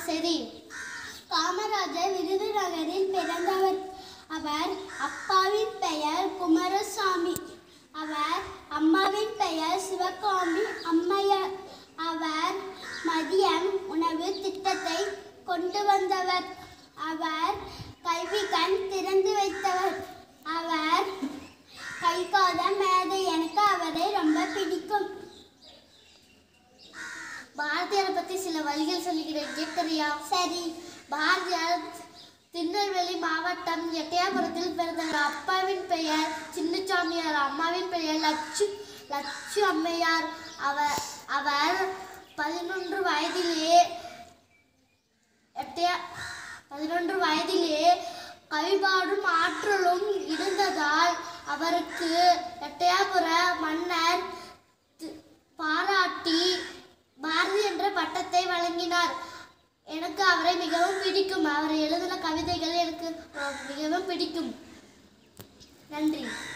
சரி காமராஜர் விருதுநகரில் பிறந்தவர் அவர் அப்பாவின் பெயர் குமாரசாமி அவர் அம்மாவின் பெயர் சிவகாமி அம்மையார் அவர் மதியம் உணவு திட்டத்தை கொண்டு வந்தவர் அவர் கல்வி கண் திறந்து வைத்தவர் அவர் கை காத மேதை எனக்கு அவரை ரொம்ப பிடிக்கும் பாரதியாரை பத்தி சில வழிகள் சொல்லிக்கிறேன் கேட்கறியா சரி பாரதியார் திருநெல்வேலி மாவட்டம் எட்டயாபுரத்தில் பிறந்தவர் அப்பாவின் பெயர் சின்னசாமியார் அம்மாவின் பெயர் லட்சு லட்சு அம்மையார் அவர் அவர் பதினொன்று வயதிலே எட்டையா பதினொன்று வயதிலே கவிபாடும் ஆற்றலும் இருந்ததால் அவருக்கு எட்டயாபுர மன்னர் தி- பாராட்டி பாரதி என்ற பட்டத்தை வழங்கினார் எனக்கு அவரை மிகவும் பிடிக்கும் அவர் எழுதின கவிதைகள் எனக்கு அஹ், மிகவும் பிடிக்கும் நன்றி